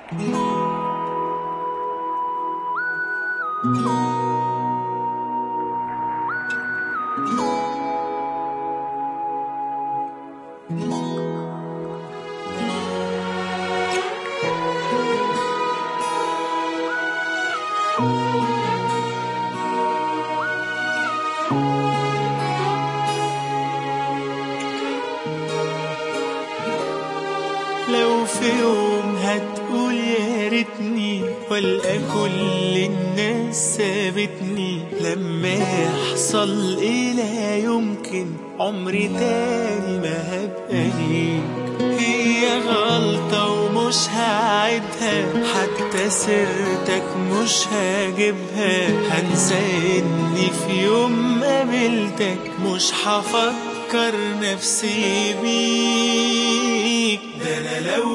لو في يوم هتقول يا ريتني والقى كل الناس سابتني لما يحصل ايه لا يمكن عمري تاني ما هبقى ليك هي غلطة ومش هعيدها حتى سيرتك مش هجيبها هنسى اني في يوم قابلتك مش هفكر نفسي بيك ده انا لو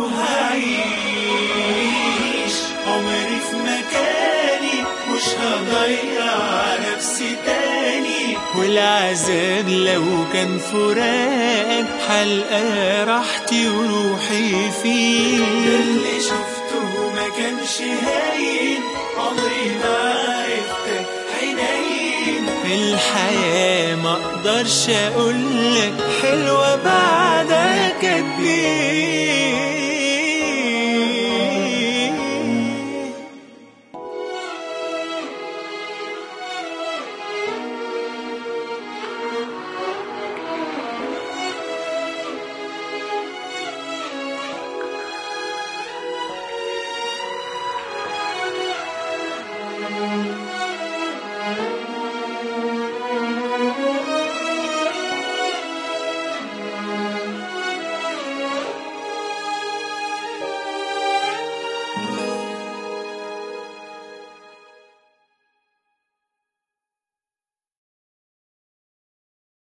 هعيش عمري في مكاني مش هضيع نفسي تاني والعذاب لو كان فراق حلقة راحتي وروحي فيه ده اللي شفته ما كانش هاين عمري ما عرفتك حنين الحياة ما اقدرش اقولك حلوة بعد